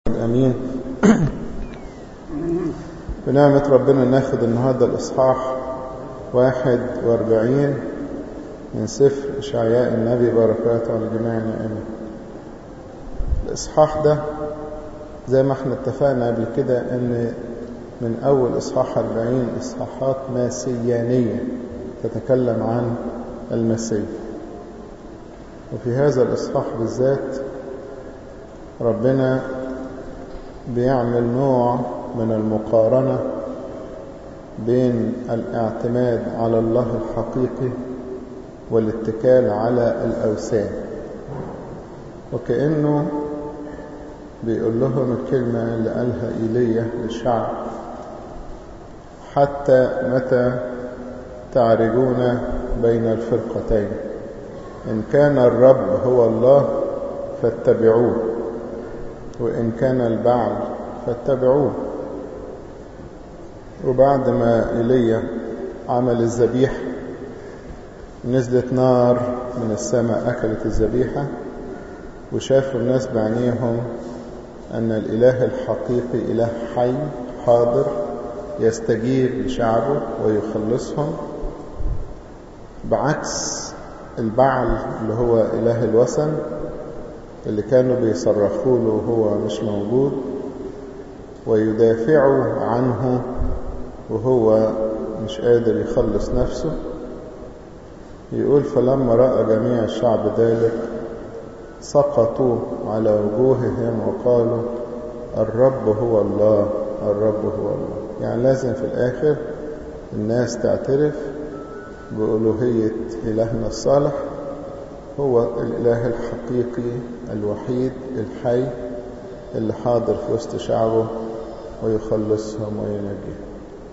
امين بنعمة ربنا ناخد النهاردة الإصحاح واحد واربعين من سفر إشعياء النبي بركاته على جميعنا آمين الإصحاح ده زي ما احنا اتفقنا قبل كده ان من أول إصحاح أربعين إصحاحات ماسيانية تتكلم عن المسيح وفي هذا الإصحاح بالذات ربنا بيعمل نوع من المقارنة بين الاعتماد على الله الحقيقي والاتكال على الأوثان وكأنه بيقول لهم الكلمة اللي قالها إيليا للشعب حتى متى تعرجون بين الفرقتين إن كان الرب هو الله فاتبعوه وإن كان البعل فاتبعوه وبعد ما إيليا عمل الذبيحة نزلت نار من السماء أكلت الذبيحة وشافوا الناس بعينيهم أن الإله الحقيقي إله حي حاضر يستجيب لشعبه ويخلصهم بعكس البعل اللي هو إله الوثن اللي كانوا بيصرخوا له وهو مش موجود ويدافعوا عنه وهو مش قادر يخلص نفسه يقول فلما رأى جميع الشعب ذلك سقطوا على وجوههم وقالوا الرب هو الله الرب هو الله يعني لازم في الآخر الناس تعترف بألوهية إلهنا الصالح هو الإله الحقيقي الوحيد الحي اللي حاضر في وسط شعبه ويخلصهم وينجيهم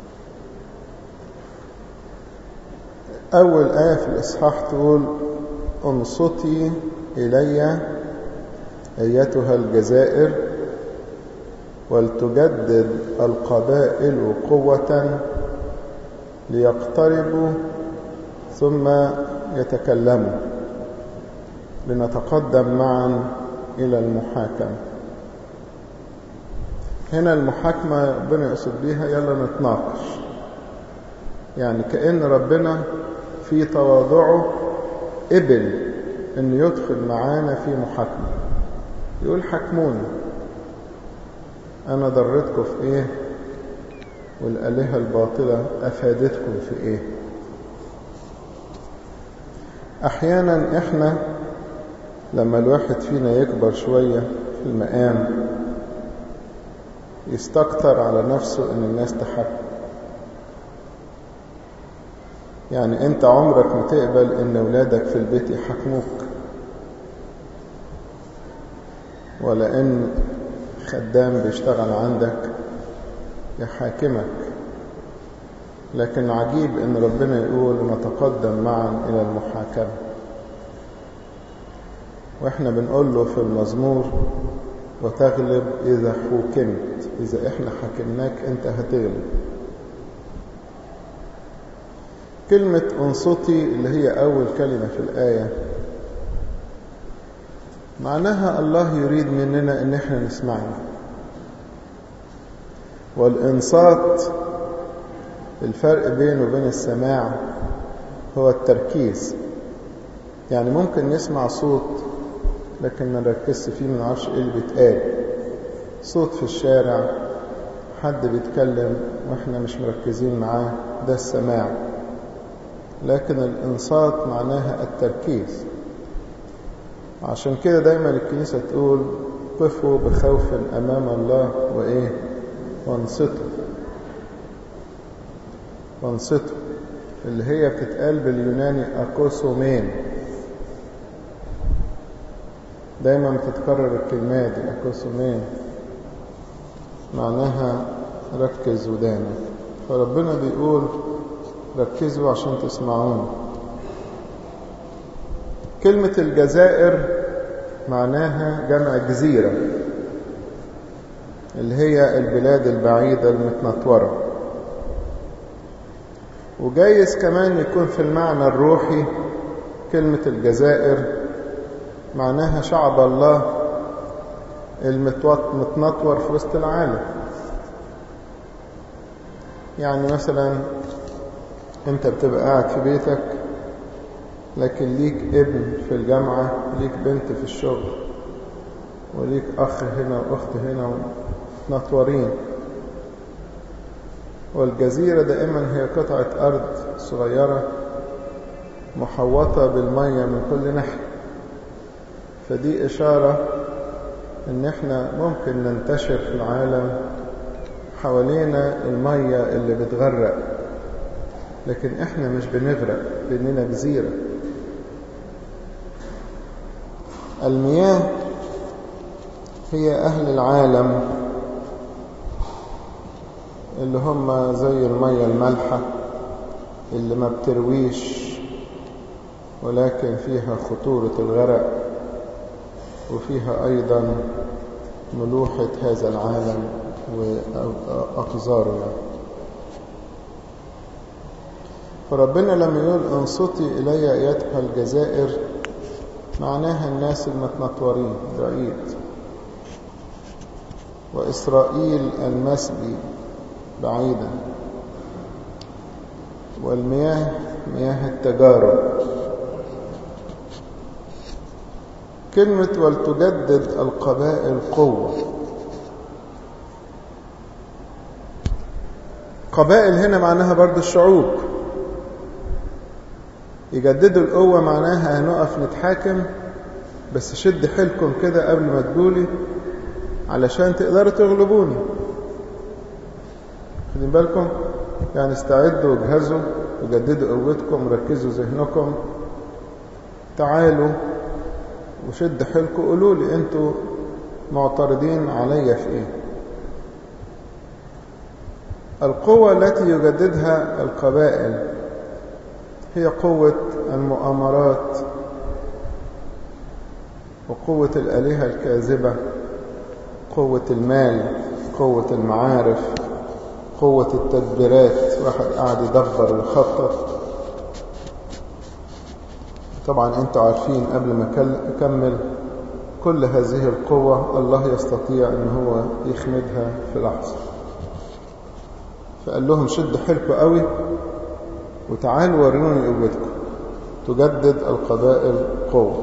أول آية في الإصحاح تقول انصتي إلي أيتها الجزائر ولتجدد القبائل قوة ليقتربوا ثم يتكلموا لنتقدم معا إلى المحاكمة هنا المحاكمة ربنا يقصد بيها يلا نتناقش يعني كأن ربنا في تواضعه قبل أن يدخل معانا في محاكمة يقول حكموني أنا ضرتكم في إيه والآلهة الباطلة أفادتكم في إيه أحيانا إحنا لما الواحد فينا يكبر شوية في المقام يستكتر على نفسه ان الناس تحكم يعني انت عمرك ما تقبل ان اولادك في البيت يحكموك ولا ان خدام بيشتغل عندك يحاكمك لكن عجيب ان ربنا يقول نتقدم معا الى المحاكمه واحنا بنقول له في المزمور وتغلب إذا حكمت إذا إحنا حكمناك أنت هتغلب كلمة انصتي اللي هي أول كلمة في الآية معناها الله يريد مننا أن إحنا نسمعه والإنصات الفرق بينه وبين السماع هو التركيز يعني ممكن نسمع صوت لكن ما نركزش فيه ما نعرفش ايه اللي بيتقال صوت في الشارع حد بيتكلم واحنا مش مركزين معاه ده السماع لكن الانصات معناها التركيز عشان كده دايما الكنيسة تقول قفوا بخوف امام الله وايه وانصتوا وانصتوا اللي هي بتتقال باليوناني اكوسومين دايما بتتكرر الكلمات دي أكوسومين معناها ركز ودانك فربنا بيقول ركزوا عشان تسمعون كلمة الجزائر معناها جمع جزيرة اللي هي البلاد البعيدة المتنطورة وجايز كمان يكون في المعنى الروحي كلمة الجزائر معناها شعب الله المتنطور في وسط العالم يعني مثلا انت بتبقى قاعد في بيتك لكن ليك ابن في الجامعة ليك بنت في الشغل وليك أخ هنا وأخت هنا متنطورين والجزيرة دائما هي قطعة أرض صغيرة محوطة بالمية من كل ناحية فدي إشارة إن إحنا ممكن ننتشر في العالم حوالينا المية اللي بتغرق لكن إحنا مش بنغرق لأننا جزيرة المياه هي أهل العالم اللي هم زي المية المالحة اللي ما بترويش ولكن فيها خطورة الغرق وفيها أيضا ملوحة هذا العالم وأقذاره يعني. فربنا لما يقول انصتي إلي أيتها الجزائر معناها الناس المتنطورين بعيد وإسرائيل المسبي بعيدا والمياه مياه التجارب كلمة ولتجدد القبائل قوة قبائل هنا معناها برضو الشعوب يجددوا القوة معناها هنقف نتحاكم بس شد حيلكم كده قبل ما تقولي علشان تقدروا تغلبوني خدين بالكم يعني استعدوا واجهزوا وجددوا قوتكم وركزوا ذهنكم تعالوا وشد حيلكم قولوا لي انتوا معترضين عليا في ايه القوة التي يجددها القبائل هي قوة المؤامرات وقوة الآلهة الكاذبة قوة المال قوة المعارف قوة التدبيرات واحد قاعد يدبر ويخطط طبعا انتوا عارفين قبل ما اكمل كل هذه القوة الله يستطيع ان هو يخمدها في لحظة فقال لهم شدوا حيلكم قوي وتعالوا وروني قوتكم تجدد القبائل قوة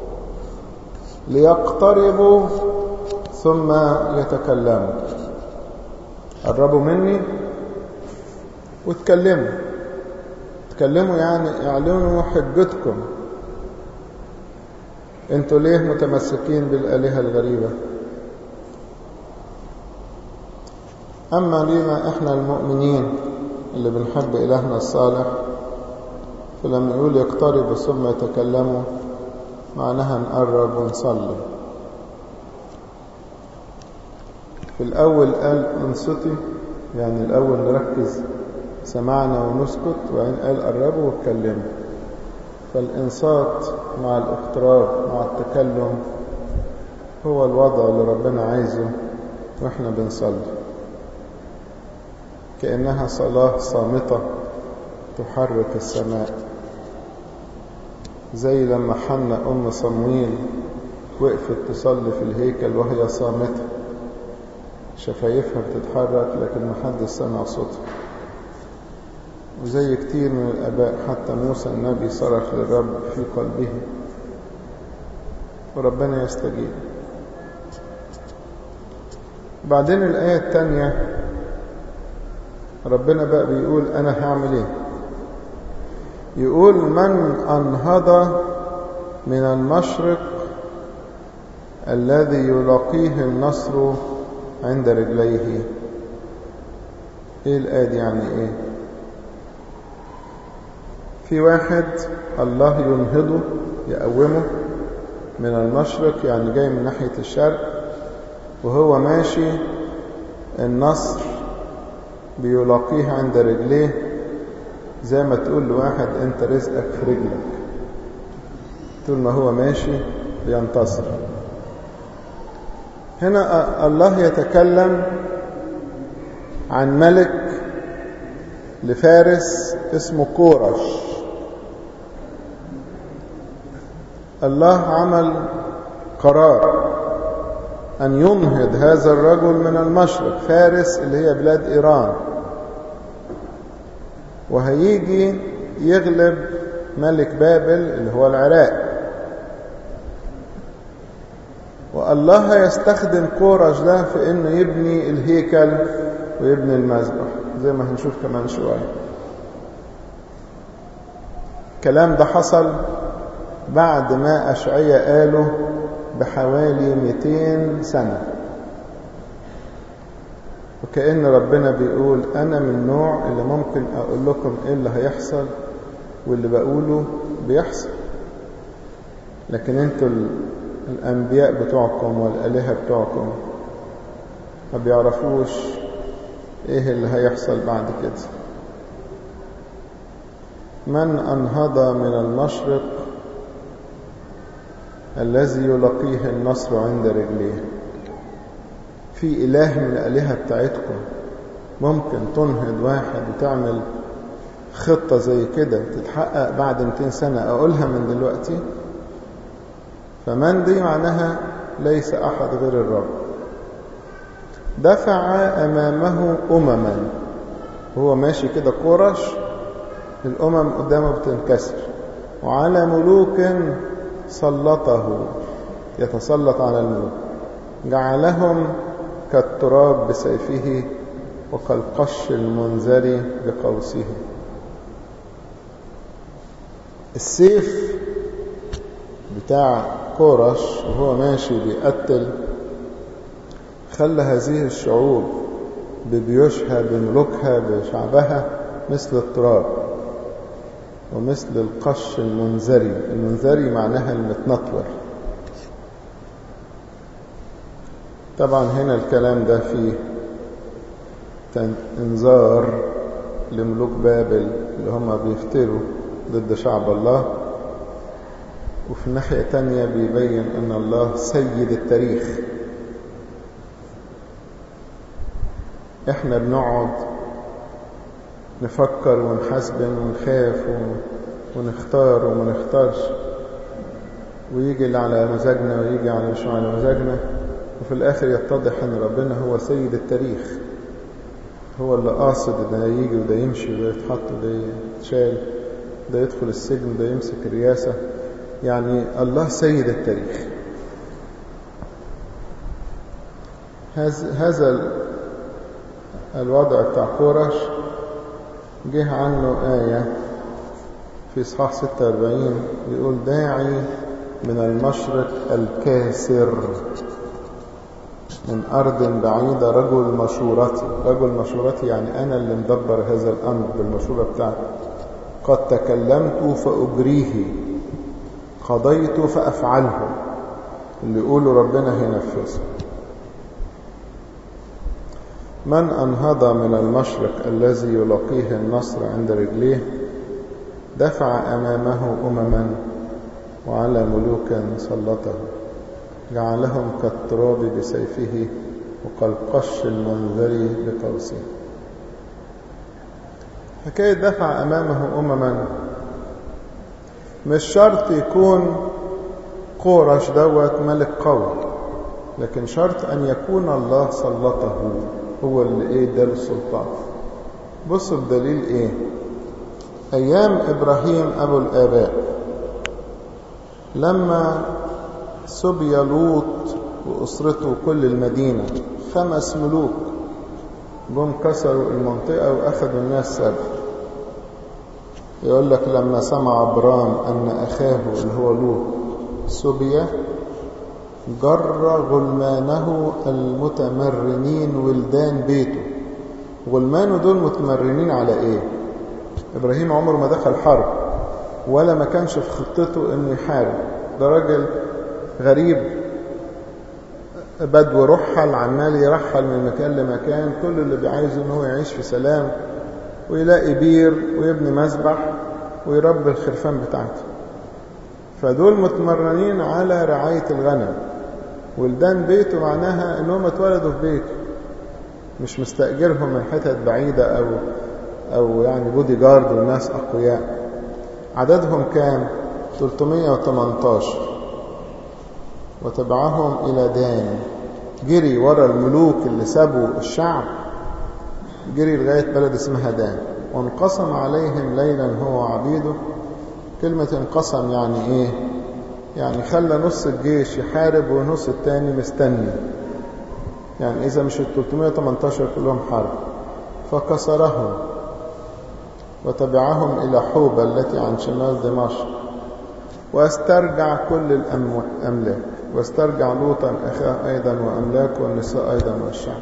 ليقتربوا ثم يتكلموا قربوا مني وتكلموا تكلموا يعني اعلنوا حجتكم انتوا ليه متمسكين بالآلهة الغريبة أما لينا إحنا المؤمنين اللي بنحب إلهنا الصالح فلما يقول يقترب ثم يتكلموا معناها نقرب ونصلي في الأول قال انصتي يعني الأول نركز سمعنا ونسكت وبعدين قال قربوا واتكلموا فالإنصات مع الاقتراب مع التكلم هو الوضع اللي ربنا عايزه واحنا بنصلي كأنها صلاة صامتة تحرك السماء زي لما حنا أم صمويل وقفت تصلي في الهيكل وهي صامتة شفايفها بتتحرك لكن محدش سمع صوتها وزي كتير من الآباء حتى موسى النبي صرخ للرب في قلبه وربنا يستجيب بعدين الآية الثانية ربنا بقى بيقول أنا هعمل إيه يقول من أنهض من المشرق الذي يلاقيه النصر عند رجليه ايه الآية دي يعني ايه في واحد الله ينهضه يقومه من المشرق يعني جاي من ناحية الشرق وهو ماشي النصر بيلاقيه عند رجليه زي ما تقول لواحد انت رزقك في رجلك طول ما هو ماشي بينتصر هنا الله يتكلم عن ملك لفارس اسمه كورش الله عمل قرار أن ينهض هذا الرجل من المشرق فارس اللي هي بلاد إيران وهيجي يغلب ملك بابل اللي هو العراق والله يستخدم كورش ده في انه يبني الهيكل ويبني المذبح زي ما هنشوف كمان شويه الكلام ده حصل بعد ما أشعية قاله بحوالي 200 سنة وكأن ربنا بيقول أنا من النوع اللي ممكن أقول لكم إيه اللي هيحصل واللي بقوله بيحصل لكن انتوا الأنبياء بتوعكم والآلهة بتوعكم ما بيعرفوش إيه اللي هيحصل بعد كده من أنهض من المشرق الذي يلقيه النصر عند رجليه في إله من الآلهة بتاعتكم ممكن تنهض واحد وتعمل خطة زي كده تتحقق بعد 200 سنة أقولها من دلوقتي فمن دي معناها ليس أحد غير الرب دفع أمامه أمما هو ماشي كده قرش الأمم قدامه بتنكسر وعلى ملوك سلطه يتسلط على الملوك جعلهم كالتراب بسيفه وكالقش المنزري بقوسه السيف بتاع كورش وهو ماشي بيقتل خلى هذه الشعوب بجيوشها بملوكها بشعبها مثل التراب ومثل القش المنزري المنزري معناها المتنطور طبعا هنا الكلام ده فيه انذار لملوك بابل اللي هم بيفتروا ضد شعب الله وفي الناحية تانية بيبين أن الله سيد التاريخ احنا بنقعد نفكر ونحاسبن ونخاف ونختار وما نختارش ويجي اللي على مزاجنا ويجي على مش على مزاجنا وفي الآخر يتضح أن ربنا هو سيد التاريخ هو اللي قاصد ده يجي وده يمشي وده يتحط وده يتشال ده يدخل السجن وده يمسك الرياسة يعني الله سيد التاريخ هذا الوضع بتاع كورش جه عنه آية في إصحاح 46 بيقول داعي من المشرق الكاسر من أرض بعيدة رجل مشورتي رجل مشورتي يعني أنا اللي مدبر هذا الأمر بالمشورة بتاعتي قد تكلمت فأجريه قضيت فأفعله اللي يقوله ربنا هينفذه من أنهض من المشرق الذي يلاقيه النصر عند رجليه دفع أمامه أمما وعلى ملوك سلطه جعلهم كالتراب بسيفه وكالقش المنذري بقوسه حكاية دفع أمامه أمما مش شرط يكون قورش دوت ملك قوي لكن شرط أن يكون الله سلطه هو اللي ايه اداله السلطان بصوا الدليل ايه ايام ابراهيم ابو الاباء لما سبي لوط واسرته كل المدينه خمس ملوك جم كسروا المنطقه واخذوا الناس سبي يقول لك لما سمع ابرام ان اخاه اللي هو لوط سبي جر غلمانه المتمرنين ولدان بيته غلمانه دول متمرنين على ايه ابراهيم عمره ما دخل حرب ولا ما كانش في خطته انه يحارب ده راجل غريب بدو رحل عمال يرحل من مكان لمكان كل اللي بيعايزه ان هو يعيش في سلام ويلاقي بير ويبني مسبح ويربي الخرفان بتاعته فدول متمرنين على رعاية الغنم ولدان بيته معناها انهم اتولدوا في بيته مش مستأجرهم من حتت بعيدة او او يعني بودي جارد والناس اقوياء عددهم كام 318 وتبعهم الى دان جري ورا الملوك اللي سابوا الشعب جري لغاية بلد اسمها دان وانقسم عليهم ليلا هو وعبيده كلمة انقسم يعني ايه يعني خلى نص الجيش يحارب ونص التاني مستني يعني إذا مش ال 318 كلهم حرب فكسرهم وتبعهم إلى حوبة التي عن شمال دمشق واسترجع كل الأملاك واسترجع لوطا أخاه أيضا وأملاكه والنساء أيضا والشعب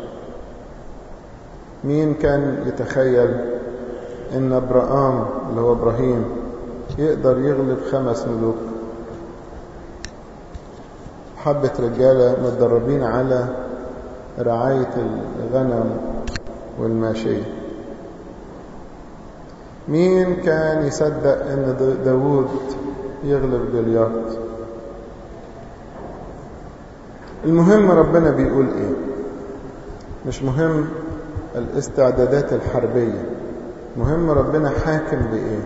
مين كان يتخيل إن أبرام اللي هو إبراهيم يقدر يغلب خمس ملوك حبة رجالة متدربين على رعاية الغنم والماشية مين كان يصدق ان داود يغلب جليات المهم ربنا بيقول ايه مش مهم الاستعدادات الحربية مهم ربنا حاكم بايه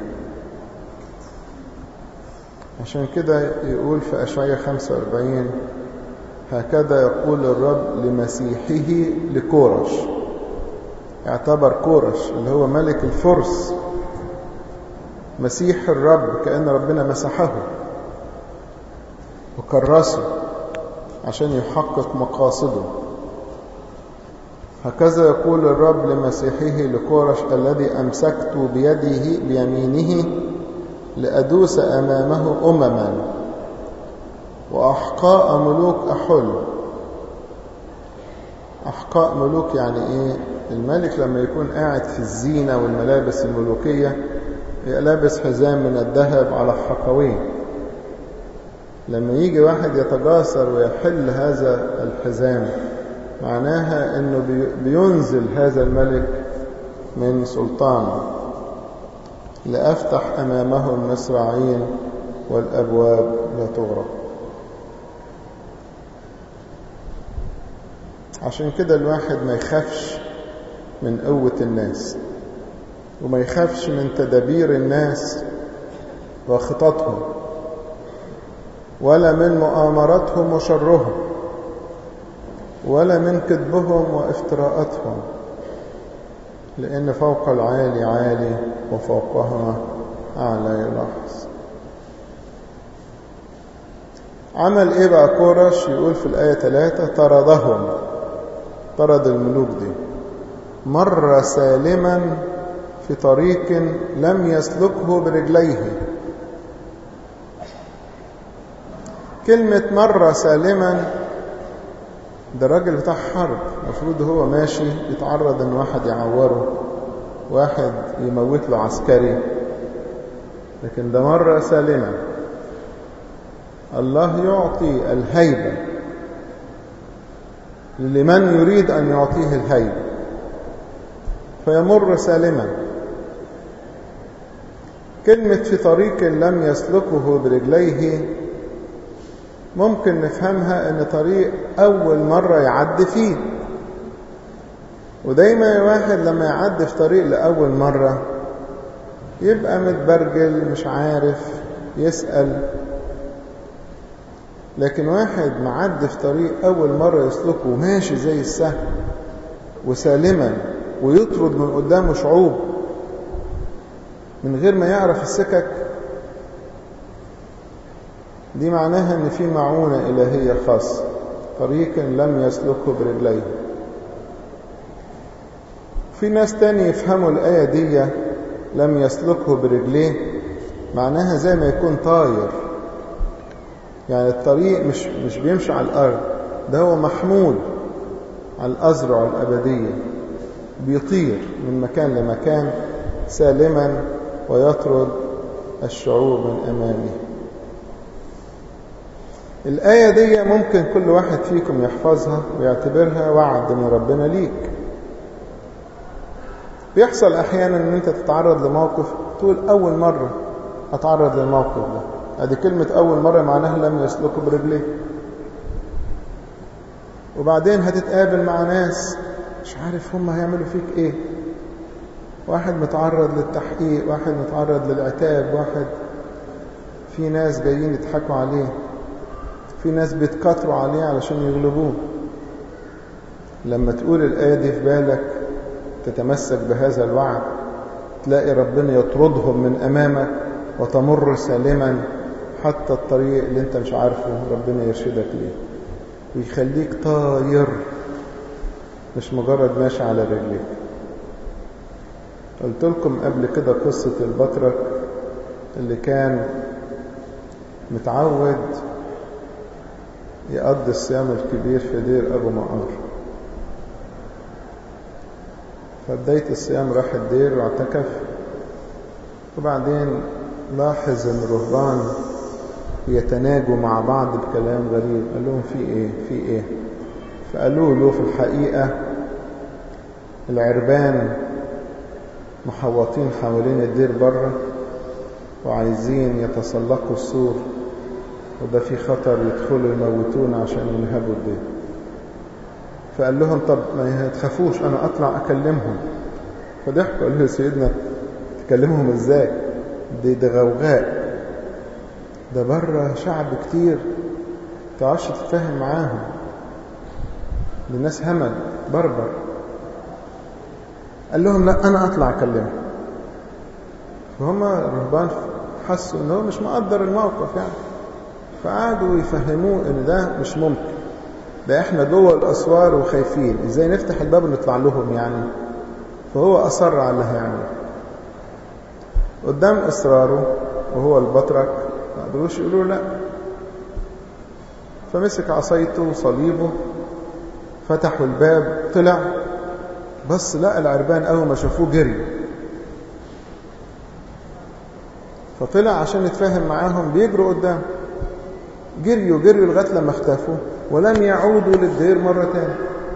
عشان كده يقول في أشعية 45 هكذا يقول الرب لمسيحه لكورش اعتبر كورش اللي هو ملك الفرس مسيح الرب كأن ربنا مسحه وكرسه عشان يحقق مقاصده هكذا يقول الرب لمسيحه لكورش الذي أمسكت بيده بيمينه لأدوس أمامه أمما وأحقاء ملوك أحل أحقاء ملوك يعني إيه الملك لما يكون قاعد في الزينة والملابس الملوكية لابس حزام من الذهب على حقوين لما يجي واحد يتجاسر ويحل هذا الحزام معناها أنه بينزل هذا الملك من سلطانه لأفتح أمامه المصراعين والأبواب لا تغرق عشان كده الواحد ما يخافش من قوة الناس وما يخافش من تدابير الناس وخططهم ولا من مؤامراتهم وشرهم ولا من كذبهم وافتراءاتهم لأن فوق العالي عالي وفوقها أعلى يلاحظ عمل إيه بقى كورش يقول في الآية 3 طردهم طرد الملوك دي مر سالما في طريق لم يسلكه برجليه كلمة مر سالما ده راجل بتاع حرب المفروض هو ماشي يتعرض ان واحد يعوره واحد يموت له عسكري لكن ده مرة سالما الله يعطي الهيبة لمن يريد أن يعطيه الهيبة فيمر سالما كلمة في طريق لم يسلكه برجليه ممكن نفهمها ان طريق اول مرة يعدي فيه ودايما واحد لما يعدي في طريق لأول مرة يبقى متبرجل مش عارف يسأل لكن واحد معدي في طريق أول مرة يسلكه وماشي زي السهم وسالما ويطرد من قدامه شعوب من غير ما يعرف السكك دي معناها ان في معونة إلهية خاصة طريق لم يسلكه برجليه في ناس تاني يفهموا الآية دي لم يسلكه برجليه معناها زي ما يكون طاير يعني الطريق مش مش بيمشي على الأرض ده هو محمول على الأزرع الأبدية بيطير من مكان لمكان سالما ويطرد الشعوب من أمامه الآية دي ممكن كل واحد فيكم يحفظها ويعتبرها وعد من ربنا ليك بيحصل أحيانا أن أنت تتعرض لموقف تقول أول مرة أتعرض للموقف ده هذه كلمة أول مرة معناها لم يسلكوا برجليه وبعدين هتتقابل مع ناس مش عارف هم هيعملوا فيك ايه واحد متعرض للتحقيق واحد متعرض للعتاب واحد في ناس جايين يضحكوا عليه في ناس بيتكاتروا عليه علشان يغلبوه لما تقول الآية دي في بالك تتمسك بهذا الوعد تلاقي ربنا يطردهم من أمامك وتمر سالما حتى الطريق اللي انت مش عارفه ربنا يرشدك ليه ويخليك طاير مش مجرد ماشي على رجليك قلت لكم قبل كده قصة البطرك اللي كان متعود يقضي الصيام الكبير في دير أبو مقار فبداية الصيام راح الدير واعتكف وبعدين لاحظ ان الرهبان يتناجوا مع بعض بكلام غريب قال لهم في ايه في ايه فقالوا له في الحقيقة العربان محوطين حوالين الدير بره وعايزين يتسلقوا السور وده في خطر يدخلوا يموتونا عشان ينهبوا الدير فقال لهم طب ما تخافوش انا اطلع اكلمهم فضحكوا قال له سيدنا تكلمهم ازاي دي ده غوغاء ده بره شعب كتير تعرفش تتفاهم معاهم دي ناس همل بربر قال لهم لا انا اطلع اكلمهم فهم الرهبان حسوا ان هو مش مقدر الموقف يعني فقعدوا يفهموه ان ده مش ممكن ده احنا جوه الاسوار وخايفين ازاي نفتح الباب ونطلع لهم يعني فهو اصر على اللي هيعمله قدام اصراره وهو البطرك ما قدروش يقولوا لا فمسك عصايته وصليبه فتحوا الباب طلع بس لقى العربان اول ما شافوه جري فطلع عشان يتفاهم معاهم بيجروا قدام جريوا جريوا لغايه لما اختفوا ولم يعودوا للدير مرة تاني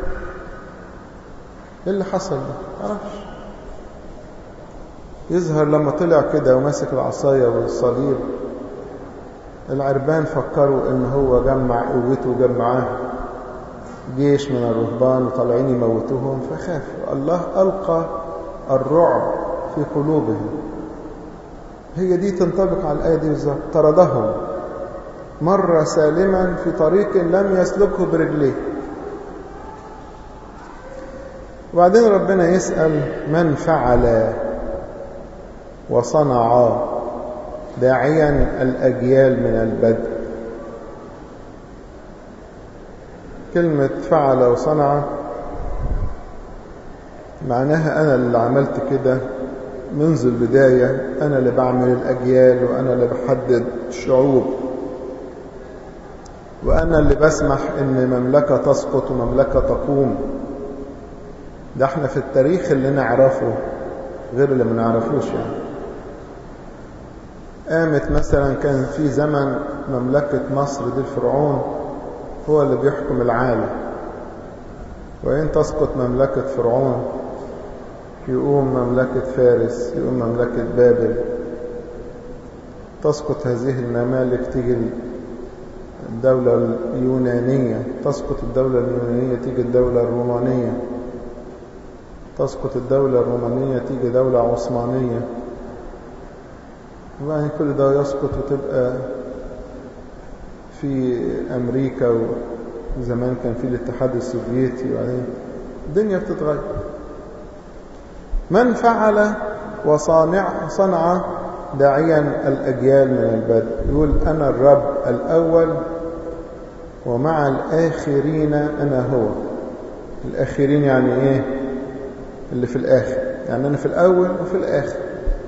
ايه اللي حصل ده معرفش يظهر لما طلع كده وماسك العصاية والصليب العربان فكروا ان هو جمع قوته وجمعاه جيش من الرهبان وطالعين يموتوهم فخافوا الله ألقى الرعب في قلوبهم هي دي تنطبق على الآية دي بالظبط طردهم مر سالما في طريق لم يسلكه برجليه وبعدين ربنا يسأل من فعل وصنع داعيا الأجيال من البدء كلمة فعل وصنع معناها أنا اللي عملت كده منذ البداية أنا اللي بعمل الأجيال وأنا اللي بحدد الشعوب وأنا اللي بسمح إن مملكة تسقط ومملكة تقوم ده احنا في التاريخ اللي نعرفه غير اللي ما نعرفوش يعني قامت مثلا كان في زمن مملكة مصر دي الفرعون هو اللي بيحكم العالم وإن تسقط مملكة فرعون يقوم مملكة فارس يقوم مملكة بابل تسقط هذه الممالك تيجي الدولة اليونانية تسقط الدولة اليونانية تيجي الدولة الرومانية تسقط الدولة الرومانية تيجي دولة عثمانية وبعدين كل ده يسقط وتبقى في أمريكا وزمان كان في الاتحاد السوفيتي وبعدين الدنيا بتتغير من فعل وصانع صنع داعيا الأجيال من البدء يقول أنا الرب الأول ومع الآخرين أنا هو الآخرين يعني إيه اللي في الآخر يعني أنا في الأول وفي الآخر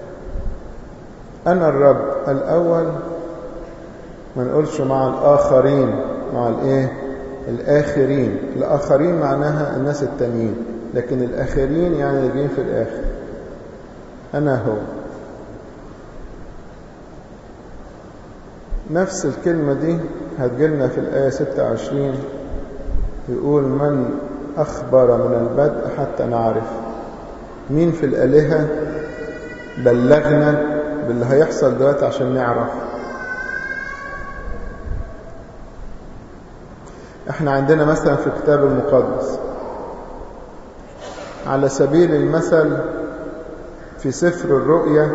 أنا الرب الأول ما نقولش مع الآخرين مع الإيه الآخرين الآخرين معناها الناس التانيين لكن الآخرين يعني اللي جايين في الآخر أنا هو نفس الكلمة دي هتجيلنا في الآية 26 يقول من أخبر من البدء حتى نعرف مين في الآلهة بلغنا باللي هيحصل دلوقتي عشان نعرف احنا عندنا مثلا في الكتاب المقدس على سبيل المثل في سفر الرؤيا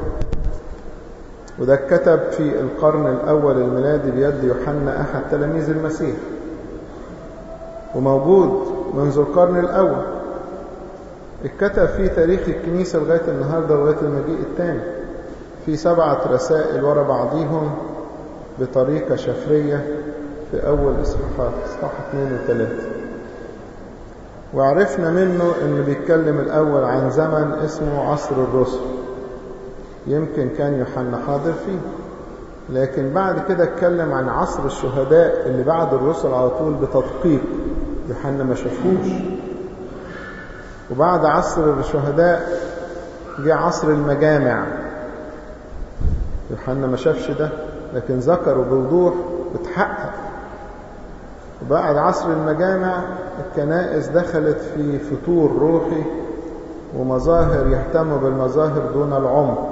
وده كتب في القرن الأول الميلادي بيد يوحنا أحد تلاميذ المسيح وموجود منذ القرن الأول اتكتب فيه تاريخ الكنيسة لغاية النهاردة لغاية المجيء الثاني في سبعة رسائل ورا بعضيهم بطريقة شفرية في أول إصحاحات إصحاح اثنين وثلاثة وعرفنا منه أنه بيتكلم الأول عن زمن اسمه عصر الرسل يمكن كان يوحنا حاضر فيه لكن بعد كده اتكلم عن عصر الشهداء اللي بعد الرسل على طول بتدقيق يوحنا ما شافوش وبعد عصر الشهداء جه عصر المجامع يوحنا ما شافش ده لكن ذكره بوضوح بتحقق وبعد عصر المجامع الكنائس دخلت في فتور روحي ومظاهر يهتموا بالمظاهر دون العمق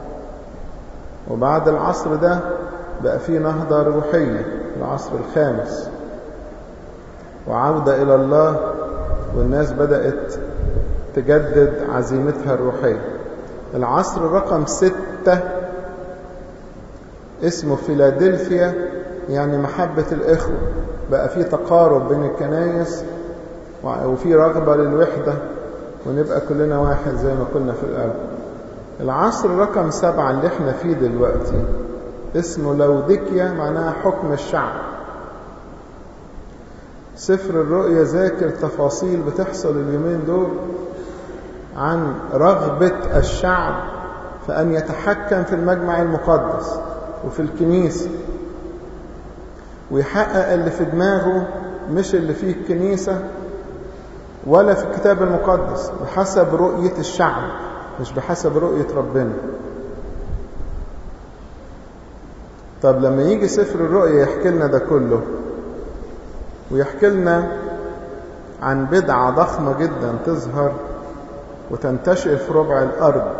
وبعد العصر ده بقى في نهضة روحية العصر الخامس وعودة إلى الله والناس بدأت تجدد عزيمتها الروحية العصر رقم ستة اسمه فيلادلفيا يعني محبة الإخوة بقى في تقارب بين الكنايس وفي رغبة للوحدة ونبقى كلنا واحد زي ما كنا في الأول العصر رقم سبعة اللي احنا فيه دلوقتي اسمه لوديكيا معناها حكم الشعب سفر الرؤيا ذاكر تفاصيل بتحصل اليومين دول عن رغبة الشعب فأن يتحكم في المجمع المقدس وفي الكنيسة ويحقق اللي في دماغه مش اللي فيه الكنيسة ولا في الكتاب المقدس بحسب رؤية الشعب مش بحسب رؤية ربنا طب لما يجي سفر الرؤيا يحكي لنا ده كله ويحكي لنا عن بدعة ضخمة جدا تظهر وتنتشر في ربع الأرض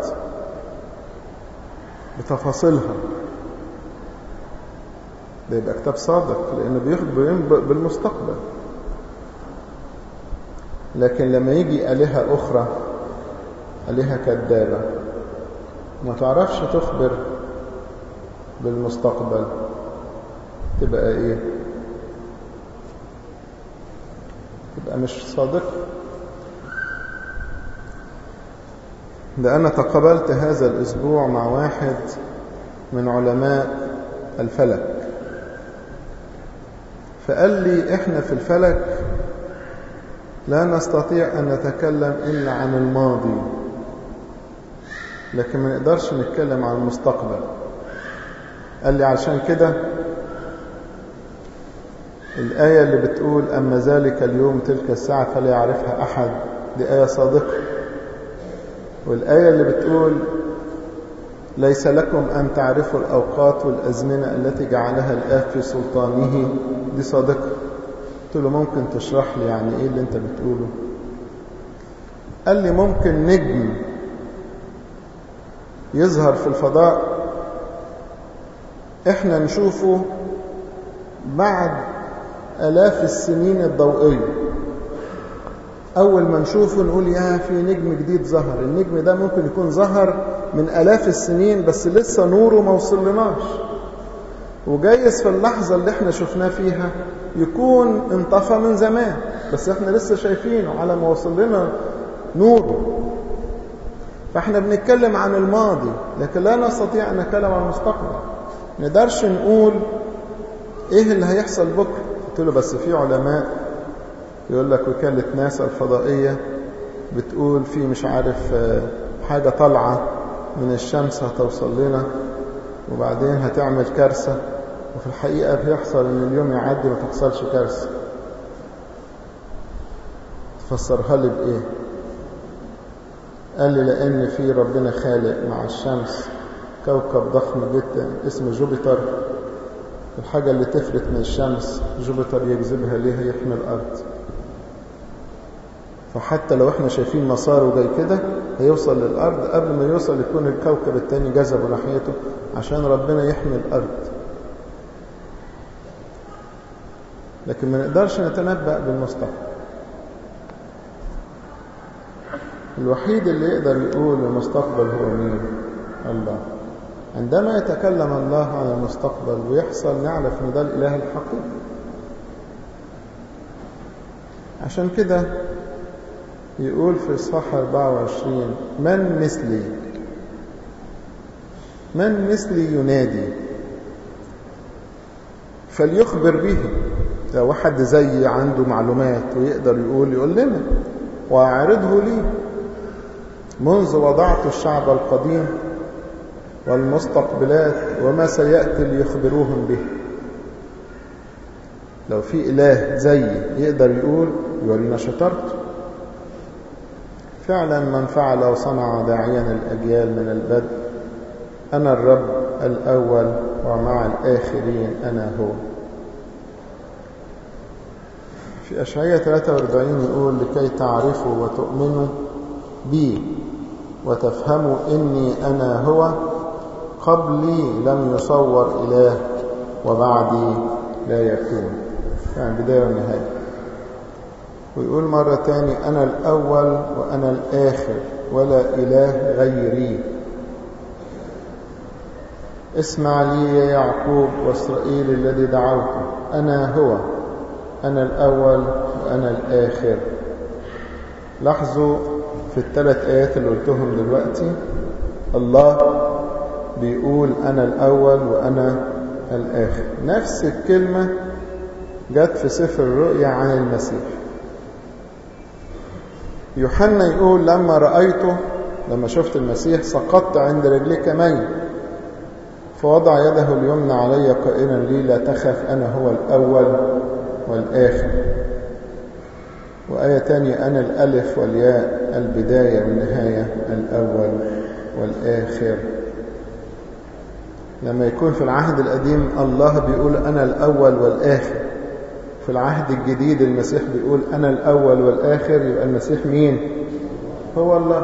بتفاصيلها ده يبقى كتاب صادق لأنه بيخبر بالمستقبل لكن لما يجي آلهة أخرى آلهة كذابة ما تعرفش تخبر بالمستقبل تبقى ايه تبقى مش صادقة ده أنا تقابلت هذا الأسبوع مع واحد من علماء الفلك فقال لي إحنا في الفلك لا نستطيع أن نتكلم إلا عن الماضي لكن ما نقدرش نتكلم عن المستقبل قال لي عشان كده الآية اللي بتقول أما ذلك اليوم تلك الساعة فلا يعرفها أحد دي آية صادقة والآية اللي بتقول ليس لكم أن تعرفوا الأوقات والأزمنة التي جعلها الآب في سلطانه دي صادقة قلت له ممكن تشرح لي يعني إيه اللي أنت بتقوله قال لي ممكن نجم يظهر في الفضاء احنا نشوفه بعد آلاف السنين الضوئية أول ما نشوفه نقول يا في نجم جديد ظهر النجم ده ممكن يكون ظهر من آلاف السنين بس لسه نوره ما وصلناش وجايز في اللحظة اللي احنا شفناه فيها يكون انطفى من زمان بس احنا لسه شايفينه على ما وصل لنا نوره فاحنا بنتكلم عن الماضي لكن لا نستطيع أن نتكلم عن المستقبل نقدرش نقول ايه اللي هيحصل بكرة قلت له بس في علماء يقول لك وكالة ناسا الفضائية بتقول في مش عارف حاجة طالعة من الشمس هتوصل لنا وبعدين هتعمل كارثة وفي الحقيقة بيحصل ان اليوم يعدي ما تحصلش كارثة تفسرها لي بإيه قال لي لأن في ربنا خالق مع الشمس كوكب ضخم جدا اسمه جوبيتر الحاجة اللي تفلت من الشمس جوبيتر يجذبها ليها يحمي الأرض فحتى لو احنا شايفين مساره جاي كده هيوصل للأرض قبل ما يوصل يكون الكوكب التاني جذبه ناحيته عشان ربنا يحمي الأرض لكن ما نقدرش نتنبأ بالمستقبل الوحيد اللي يقدر يقول المستقبل هو مين الله عندما يتكلم الله عن المستقبل ويحصل نعرف ان ده الاله الحقيقي عشان كده يقول في إصحاح 24 من مثلي من مثلي ينادي فليخبر به لو واحد زي عنده معلومات ويقدر يقول يقول لنا وأعرضه لي منذ وضعت الشعب القديم والمستقبلات وما سيأتي ليخبروهم به لو في إله زي يقدر يقول يورينا شطارته فعلا من فعل وصنع داعيا الأجيال من البدء أنا الرب الأول ومع الآخرين أنا هو في أشعية 43 يقول لكي تعرفوا وتؤمنوا بي وتفهموا إني أنا هو قبلي لم يصور إله وبعدي لا يكون يعني بداية ونهاية ويقول مرة تاني أنا الأول وأنا الآخر ولا إله غيري اسمع لي يا يعقوب وإسرائيل الذي دعوته أنا هو أنا الأول وأنا الآخر لاحظوا في الثلاث آيات اللي قلتهم دلوقتي الله بيقول أنا الأول وأنا الآخر نفس الكلمة جت في سفر الرؤيا عن المسيح يوحنا يقول لما رأيته لما شفت المسيح سقطت عند رجليك ميت فوضع يده اليمنى علي قائلا لي لا تخف أنا هو الأول والآخر وآية تانية أنا الألف والياء البداية والنهاية الأول والآخر لما يكون في العهد القديم الله بيقول أنا الأول والآخر في العهد الجديد المسيح بيقول أنا الأول والآخر يبقى المسيح مين هو الله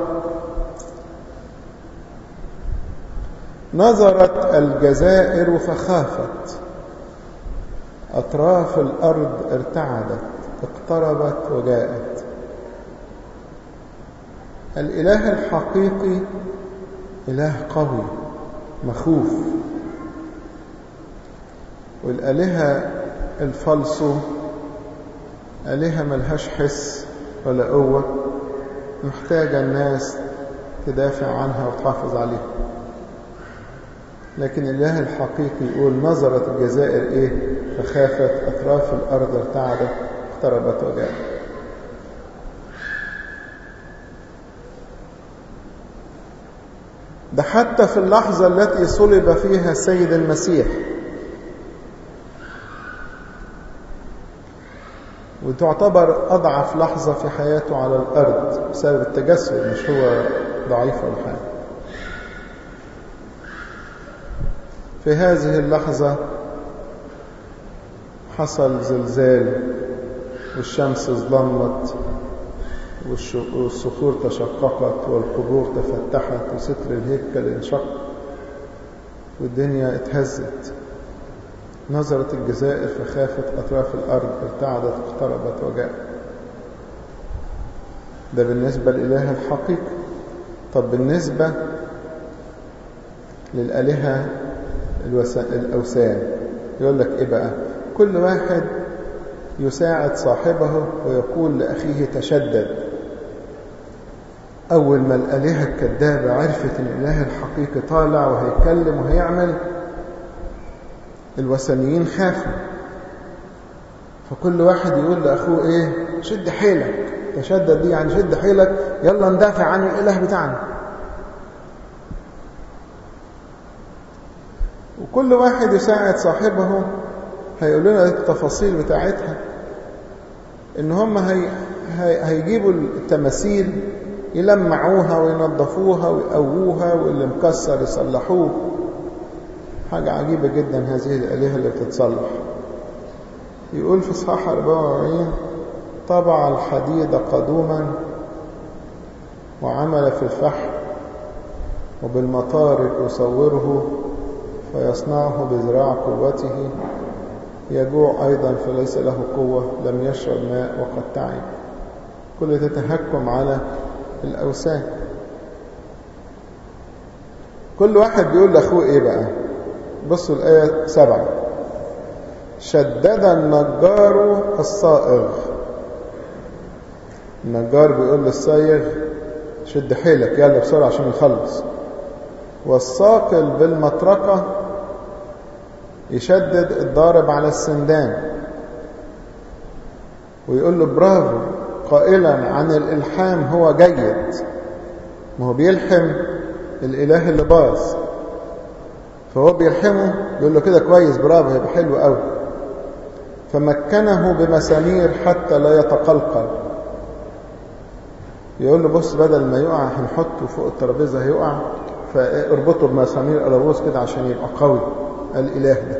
نظرت الجزائر فخافت أطراف الأرض ارتعدت اقتربت وجاءت الإله الحقيقي إله قوي مخوف والآلهة الفلسو آلهة ملهاش حس ولا قوة محتاجة الناس تدافع عنها وتحافظ عليها لكن الإله الحقيقي يقول نظرت الجزائر إيه فخافت أطراف الأرض ارتعدت اقتربت وجاءت ده حتى في اللحظة التي صلب فيها السيد المسيح وتعتبر أضعف لحظة في حياته على الأرض بسبب التجسد مش هو ضعيف ولا حاجة في هذه اللحظة حصل زلزال والشمس ظلمت والصخور تشققت والقبور تفتحت وستر الهيكل انشق والدنيا اتهزت نظرت الجزائر فخافت أطراف الأرض ارتعدت اقتربت وجاءت ده بالنسبة لإله الحقيقة طب بالنسبة للآلهة الأوثان يقول لك إيه بقى كل واحد يساعد صاحبه ويقول لأخيه تشدد أول ما الآلهة الكذابة عرفت أن الإله الحقيقي طالع وهيتكلم وهيعمل الوثنيين خافوا فكل واحد يقول لأخوه إيه شد حيلك تشدد دي يعني شد حيلك يلا ندافع عن الإله بتاعنا وكل واحد يساعد صاحبه هيقول لنا التفاصيل بتاعتها ان هم هي هي هيجيبوا التماثيل يلمعوها وينظفوها ويقووها واللي مكسر يصلحوه حاجة عجيبة جدا هذه الآلهة اللي بتتصلح يقول في صحاح 44 طبع الحديد قدوما وعمل في الفحم وبالمطارق يصوره فيصنعه بذراع قوته يجوع أيضا فليس له قوة لم يشرب ماء وقد تعب كل تتهكم على الأوثان كل واحد بيقول لأخوه إيه بقى بصوا الآية سبعة شدد النجار الصائغ النجار بيقول للصايغ شد حيلك يلا بسرعة عشان نخلص والصاقل بالمطرقة يشدد الضارب على السندان ويقول له برافو قائلا عن الإلحام هو جيد ما هو بيلحم الإله اللي باظ فهو بيلحمه يقول له كده كويس برافو هيبقى حلو قوي فمكنه بمسامير حتى لا يتقلقل يقول له بص بدل ما يقع هنحطه فوق الترابيزه هيقع فاربطه بمسامير قلاووز كده عشان يبقى قوي الاله ده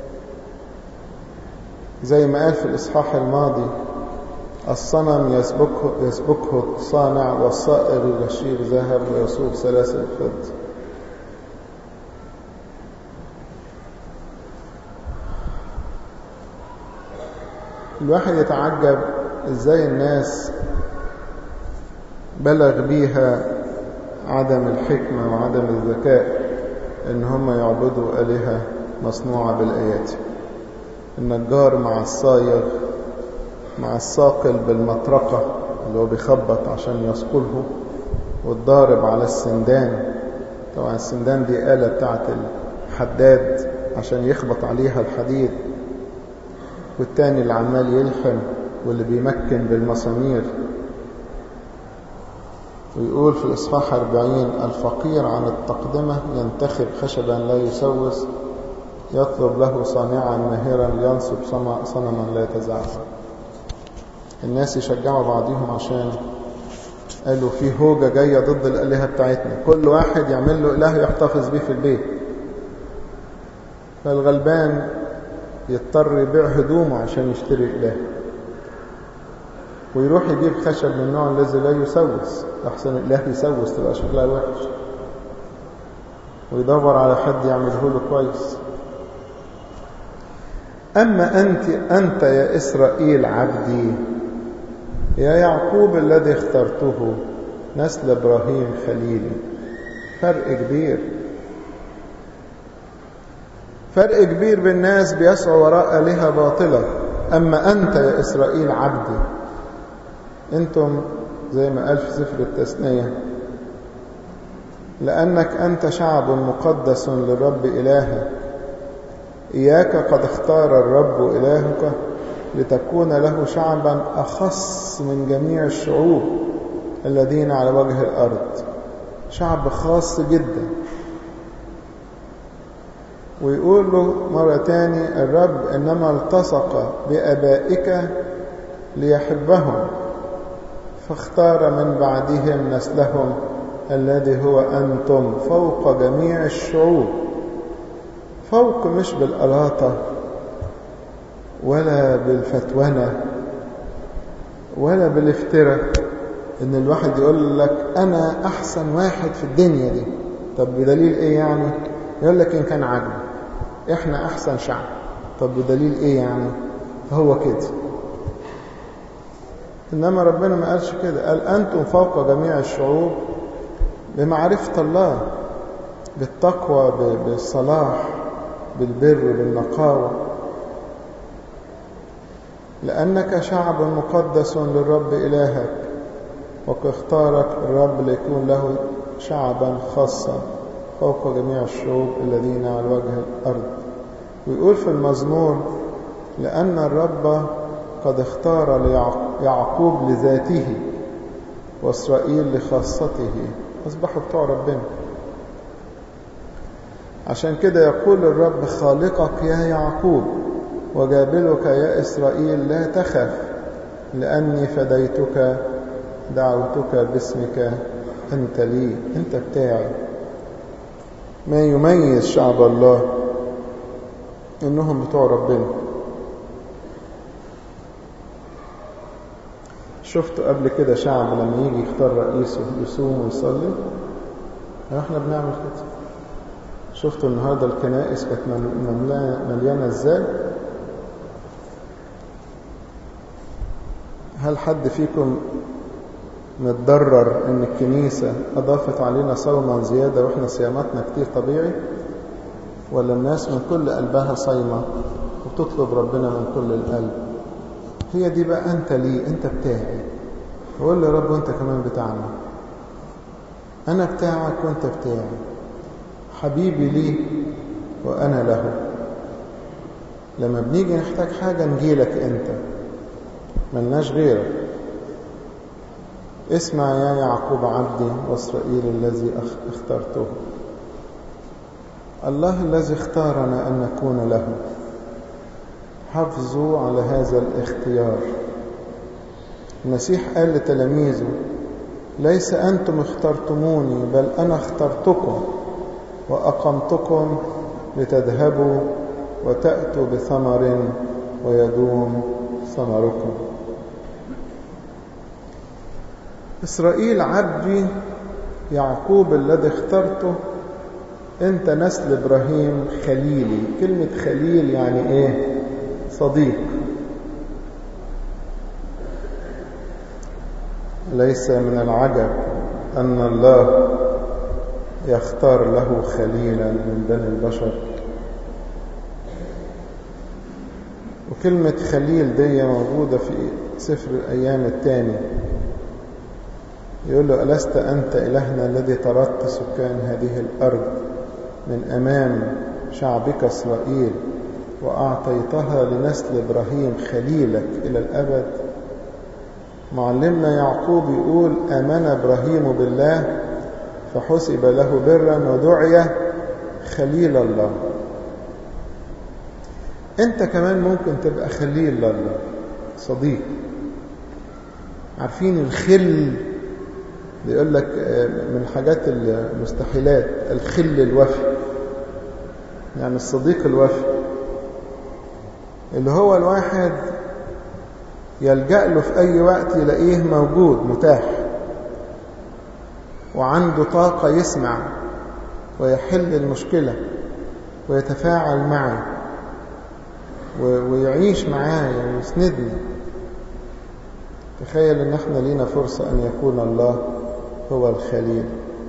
زي ما قال في الاصحاح الماضي الصنم يسبقه يسبقه الصانع والصائغ يغشيه ذهب ويصوب سلاسل فضه الواحد يتعجب ازاي الناس بلغ بيها عدم الحكمة وعدم الذكاء ان هم يعبدوا آلهة مصنوعة بالآيات النجار مع الصايغ مع الساقل بالمطرقة اللي هو بيخبط عشان يسقله والضارب على السندان طبعا السندان دي آلة بتاعت الحداد عشان يخبط عليها الحديد والتاني اللي عمال يلحم واللي بيمكن بالمسامير ويقول في الإصحاح 40 الفقير عن التقدمة ينتخب خشبا لا يسوس يطلب له صانعا ماهرا ينصب صنما لا يتزعزع الناس يشجعوا بعضهم عشان قالوا في هوجة جاية ضد الآلهة بتاعتنا كل واحد يعمل له إله يحتفظ بيه في البيت فالغلبان يضطر يبيع هدومه عشان يشتري إله ويروح يجيب خشب من النوع الذي لا يسوس أحسن الإله يسوس تبقى شكلها وحش ويدور على حد يعمله له كويس أما أنت أنت يا إسرائيل عبدي يا يعقوب الذي اخترته نسل إبراهيم خليلي فرق كبير فرق كبير بالناس بيسعوا وراء آلهة باطلة أما أنت يا إسرائيل عبدي أنتم زي ما قال في سفر التثنية لأنك أنت شعب مقدس للرب إلهك إياك قد اختار الرب إلهك لتكون له شعبا أخص من جميع الشعوب الذين على وجه الأرض شعب خاص جدا ويقول له مرة تاني الرب إنما التصق بأبائك ليحبهم فاختار من بعدهم نسلهم الذي هو أنتم فوق جميع الشعوب فوق مش بالألاطة ولا بالفتونة ولا بالافتراء ان الواحد يقول لك انا احسن واحد في الدنيا دي طب بدليل ايه يعني يقول لك ان كان عاجبك احنا احسن شعب طب بدليل ايه يعني فهو كده انما ربنا ما قالش كده قال انتم فوق جميع الشعوب بمعرفة الله بالتقوى بالصلاح بالبر بالنقاوة لأنك شعب مقدس للرب إلهك وقد اختارك الرب ليكون له شعبا خاصا فوق جميع الشعوب الذين على وجه الأرض ويقول في المزمور لأن الرب قد اختار يعقوب لذاته وإسرائيل لخاصته أصبحوا بتوع ربنا عشان كده يقول الرب خالقك يا يعقوب وجابلك يا إسرائيل لا تخف لأني فديتك دعوتك باسمك أنت لي أنت بتاعي ما يميز شعب الله إنهم بتوع ربنا شفتوا قبل كده شعب لما يجي يختار رئيسه يصوم ويصلي احنا بنعمل كده شفتوا النهارده الكنائس كانت مليانه ازاي هل حد فيكم متضرر ان الكنيسة اضافت علينا صوما زيادة واحنا صياماتنا كتير طبيعي ولا الناس من كل قلبها صايمة وتطلب ربنا من كل القلب هي دي بقى انت لي انت بتاعي وقول له يا رب وانت كمان بتاعنا انا بتاعك وانت بتاعي حبيبي لي وانا له لما بنيجي نحتاج حاجة نجيلك انت ملناش غيرك اسمع يا يعقوب عبدي واسرائيل الذي اخترته الله الذي اختارنا ان نكون له حافظوا على هذا الاختيار المسيح قال لتلاميذه ليس أنتم اخترتموني بل أنا اخترتكم وأقمتكم لتذهبوا وتأتوا بثمر ويدوم ثمركم إسرائيل عبدي يعقوب الذي اخترته أنت نسل إبراهيم خليلي كلمة خليل يعني إيه صديق ليس من العجب أن الله يختار له خليلا من بني البشر وكلمة خليل دي موجودة في سفر الأيام الثاني يقول له ألست أنت إلهنا الذي طردت سكان هذه الأرض من أمام شعبك إسرائيل وأعطيتها لنسل إبراهيم خليلك إلى الأبد معلمنا يعقوب يقول آمن إبراهيم بالله فحسب له برا ودعي خليل الله أنت كمان ممكن تبقى خليل لله صديق عارفين الخل بيقول لك من الحاجات المستحيلات الخل الوفي يعني الصديق الوفي اللي هو الواحد يلجأ له في أي وقت يلاقيه موجود متاح وعنده طاقة يسمع ويحل المشكلة ويتفاعل معي ويعيش معايا ويسندني تخيل ان احنا لينا فرصة ان يكون الله هو الخليل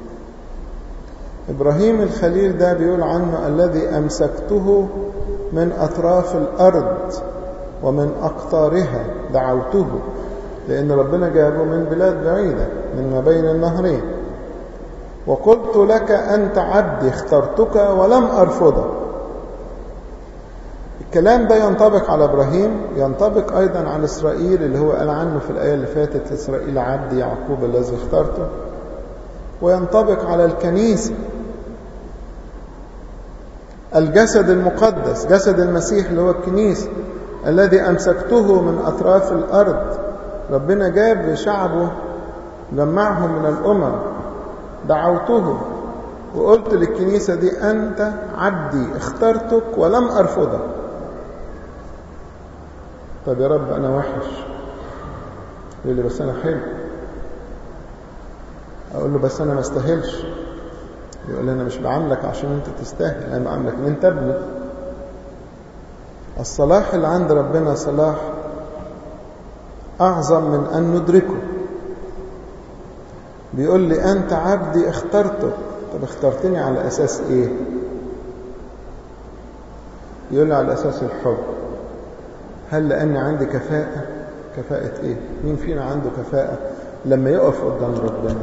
ابراهيم الخليل ده بيقول عنه الذي امسكته من اطراف الارض ومن اقطارها دعوته لان ربنا جابه من بلاد بعيدة من ما بين النهرين وقلت لك انت عبدي اخترتك ولم ارفضك الكلام ده ينطبق على إبراهيم ينطبق أيضا على إسرائيل اللي هو قال عنه في الآية اللي فاتت إسرائيل عبد يعقوب الذي اخترته وينطبق على الكنيسة الجسد المقدس جسد المسيح اللي هو الكنيسة الذي أمسكته من أطراف الأرض ربنا جاب لشعبه جمعهم من الأمم دعوته وقلت للكنيسة دي أنت عبدي اخترتك ولم أرفضك طب يا رب أنا وحش يقول لي بس أنا حلو أقول له بس أنا ما استاهلش يقول لي أنا مش بعاملك عشان أنت تستاهل أنا بعاملك إن أنت ابني الصلاح اللي عند ربنا صلاح أعظم من أن ندركه بيقول لي أنت عبدي اخترتك طب اخترتني على أساس إيه يقول لي على أساس الحب هل لأني عندي كفاءة كفاءة إيه مين فينا عنده كفاءة لما يقف قدام ربنا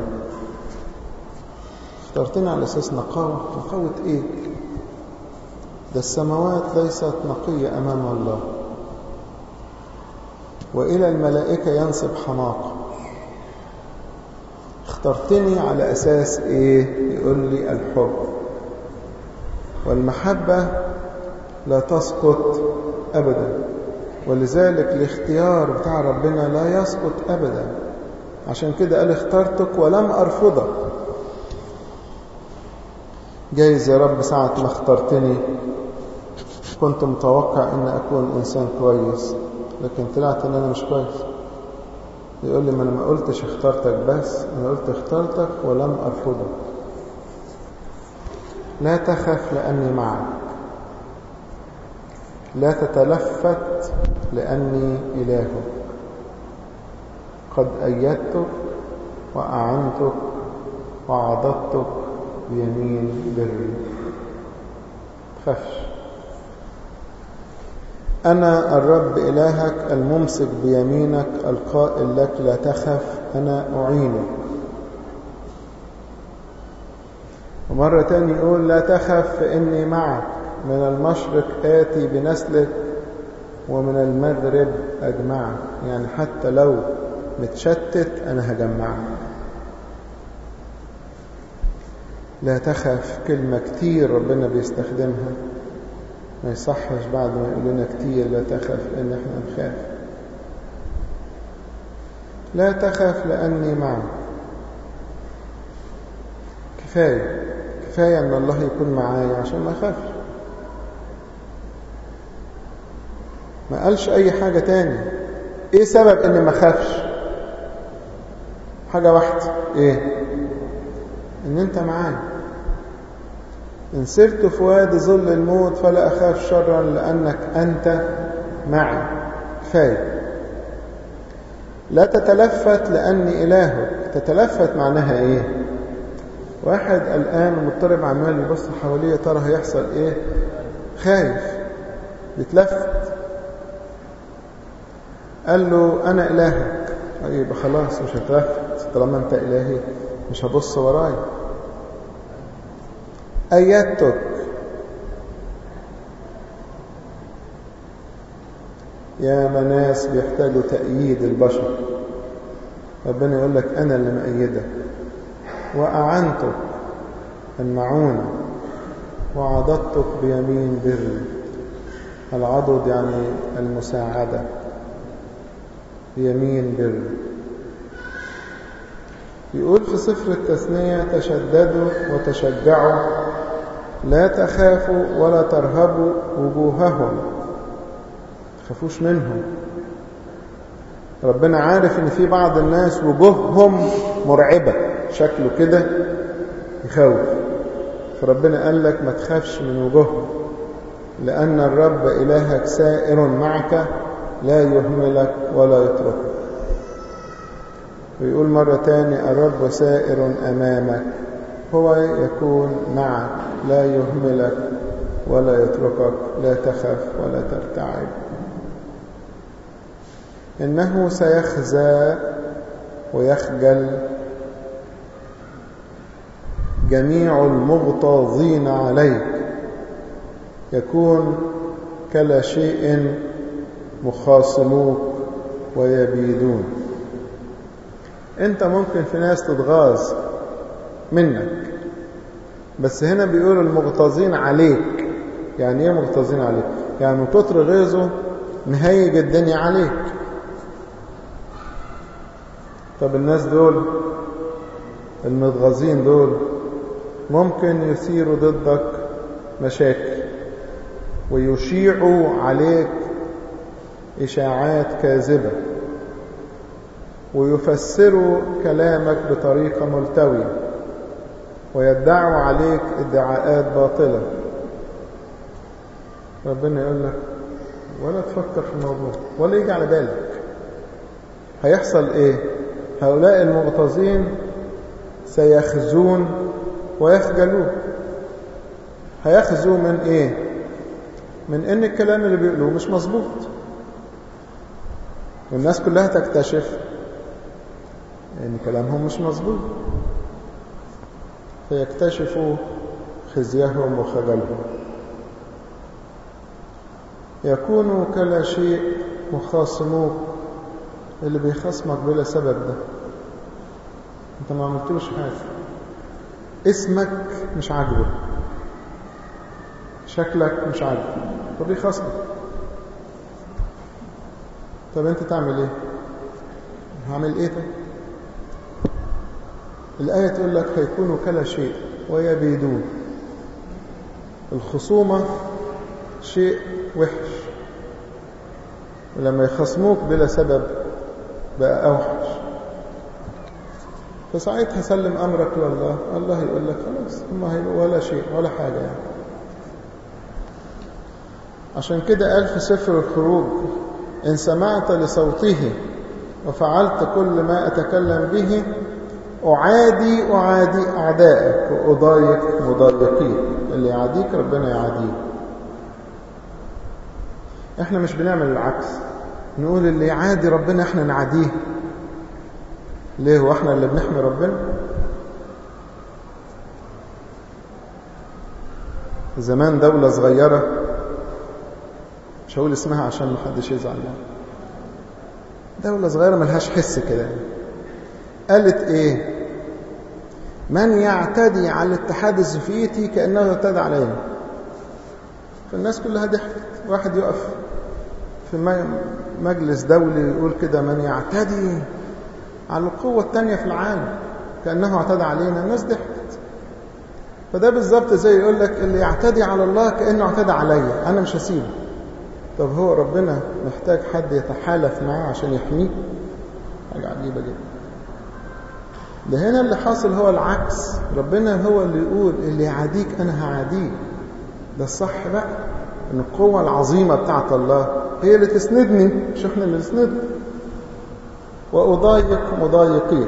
اخترتني على أساس نقاوة نقاوة إيه ده السماوات ليست نقية أمام الله وإلى الملائكة ينصب حماقة اخترتني على أساس إيه يقول لي الحب والمحبة لا تسقط أبدا ولذلك الاختيار بتاع ربنا لا يسقط أبدا عشان كده قال اخترتك ولم أرفضك جايز يا رب ساعة ما اخترتني كنت متوقع ان اكون انسان كويس لكن طلعت ان انا مش كويس يقول لي ما انا ما قلتش اخترتك بس انا قلت اخترتك ولم ارفضك لا تخف لاني معك لا تتلفت لاني الهك قد ايدتك واعنتك وعضدتك بيمين بري خفش أنا الرب إلهك الممسك بيمينك القائل لك لا تخف أنا أعينك ومرة تاني يقول لا تخف فإني معك من المشرق آتي بنسلك ومن المغرب أجمعك يعني حتى لو متشتت أنا هجمعك لا تخف كلمة كتير ربنا بيستخدمها ما يصحش بعد ما يقول لنا كتير لا تخف لأن احنا نخاف لا تخف لأني معك كفاية كفاية أن الله يكون معايا عشان ما أخافش ما قالش أي حاجة تاني إيه سبب أني ما أخافش حاجة واحدة إيه أن أنت معايا إن سرت في وادي ظل الموت فلا أخاف شرا لأنك أنت معي كفاية لا تتلفت لأني إلهك تتلفت معناها إيه واحد الآن ومضطرب عمال يبص حواليه ترى هيحصل إيه خايف بيتلفت قال له أنا إلهك يبقى خلاص مش هتلفت طالما أنت إلهي مش هبص وراي أيدتك يا ناس بيحتاجوا تأييد البشر ربنا يقول لك أنا اللي مأيدك وأعنتك المعونة وعضدتك بيمين بري العضد يعني المساعدة بيمين بري يقول في سفر التثنية تشددوا وتشجعوا لا تخافوا ولا ترهبوا وجوههم تخافوش منهم ربنا عارف ان في بعض الناس وجوههم مرعبة شكله كده يخوف فربنا قال لك ما تخافش من وجوههم لأن الرب إلهك سائر معك لا يهملك ولا يتركك ويقول مرة تاني الرب سائر أمامك هو يكون معك لا يهملك ولا يتركك لا تخف ولا ترتعب إنه سيخزى ويخجل جميع المغتاظين عليك يكون كلا شيء مخاصموك ويبيدون انت ممكن في ناس تتغاظ منك بس هنا بيقول المغتاظين عليك يعني ايه مغتاظين عليك يعني من كتر غيظه مهيج الدنيا عليك طب الناس دول المتغاظين دول ممكن يثيروا ضدك مشاكل ويشيعوا عليك إشاعات كاذبة ويفسروا كلامك بطريقة ملتوية ويدعوا عليك ادعاءات باطلة ربنا يقول لك ولا تفكر في الموضوع ولا يجي على بالك هيحصل ايه هؤلاء المغتاظين سيخزون ويخجلون هيخزوا من ايه من ان الكلام اللي بيقولوه مش مظبوط والناس كلها تكتشف ان كلامهم مش مظبوط فيكتشفوا خزيهم وخجلهم يكونوا كلا شيء مخاصموك اللي بيخصمك بلا سبب ده انت ما عملتلوش حاجة اسمك مش عاجبه شكلك مش عاجبه فبيخصمك طب انت تعمل ايه هعمل ايه طيب الآية تقول لك هيكونوا كلا شيء ويبيدون الخصومة شيء وحش ولما يخصموك بلا سبب بقى أوحش فساعتها سلم أمرك لله الله يقول لك خلاص هم هيبقوا ولا شيء ولا حاجة يعني عشان كده قال في سفر الخروج إن سمعت لصوته وفعلت كل ما أتكلم به أعادي أعادي أعدائك وأضايق مضايقين اللي يعاديك ربنا يعاديه احنا مش بنعمل العكس نقول اللي يعادي ربنا احنا نعاديه ليه واحنا اللي بنحمي ربنا زمان دولة صغيرة مش هقول اسمها عشان محدش يزعل يعني دولة صغيرة ملهاش حس كده قالت ايه من يعتدي على الاتحاد السوفيتي كأنه اعتدى علينا فالناس كلها ضحكت واحد يقف في مجلس دولي يقول كده من يعتدي على القوة الثانية في العالم كأنه اعتدى علينا الناس ضحكت فده بالظبط زي يقول لك اللي يعتدي على الله كأنه اعتدى عليا أنا مش هسيبه طب هو ربنا محتاج حد يتحالف معاه عشان يحميه حاجة عجيبة جدا ده هنا اللي حاصل هو العكس ربنا هو اللي يقول اللي يعاديك أنا هعاديه ده الصح بقى ان القوة العظيمة بتاعت الله هي اللي تسندني مش احنا اللي نسند وأضايق مضايقين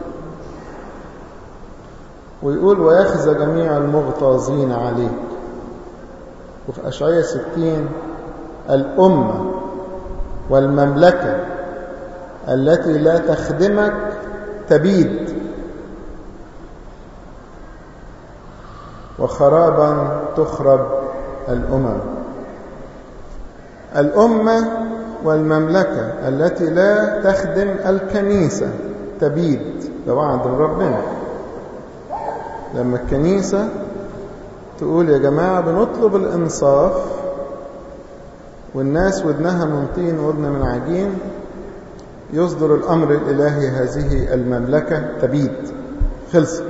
ويقول ويخزى جميع المغتاظين عليك وفي أشعية ستين الأمة والمملكة التي لا تخدمك تبيد وخرابا تخرب الأمم الأمة والمملكة التي لا تخدم الكنيسة تبيد ده وعد ربنا لما الكنيسة تقول يا جماعة بنطلب الإنصاف والناس ودنها من طين ودن من عجين يصدر الأمر الإلهي هذه المملكة تبيد خلصت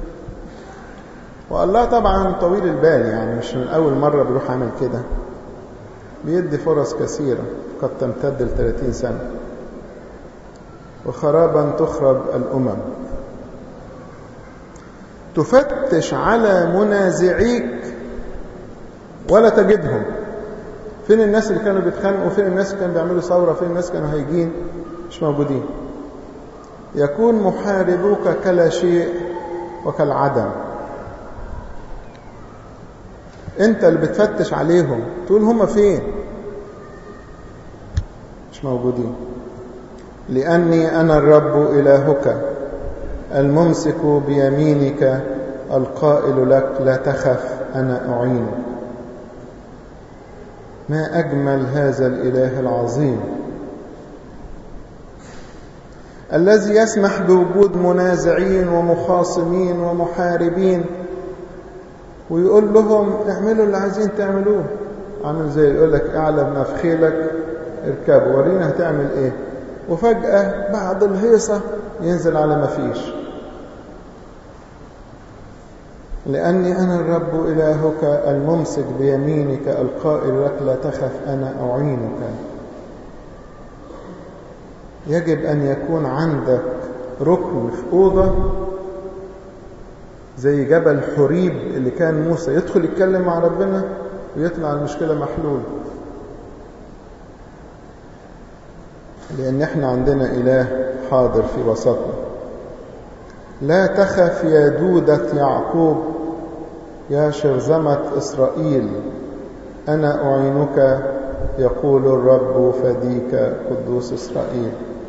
والله طبعا طويل البال يعني مش من أول مرة بيروح عامل كده بيدي فرص كثيرة قد تمتد ل 30 سنة وخرابا تخرب الأمم تفتش على منازعيك ولا تجدهم فين الناس اللي كانوا بيتخانقوا فين الناس اللي كانوا بيعملوا ثورة فين الناس كانوا هايجين مش موجودين يكون محاربوك كلا شيء وكالعدم انت اللي بتفتش عليهم تقول هم فين مش موجودين لأني أنا الرب إلهك الممسك بيمينك القائل لك لا تخف أنا أعينك ما أجمل هذا الإله العظيم الذي يسمح بوجود منازعين ومخاصمين ومحاربين ويقول لهم اعملوا اللي عايزين تعملوه عامل زي يقول لك اعلى ما في خيلك اركبوا ورينا هتعمل ايه وفجأة بعد الهيصة ينزل على ما فيش لأني أنا الرب إلهك الممسك بيمينك القائل لك لا تخف أنا أعينك يجب أن يكون عندك ركن في أوضة زي جبل حريب اللي كان موسى يدخل يتكلم مع ربنا ويطلع المشكلة محلول لأن احنا عندنا إله حاضر في وسطنا لا تخف يا دودة يعقوب يا شرذمة إسرائيل أنا أعينك يقول الرب فديك قدوس إسرائيل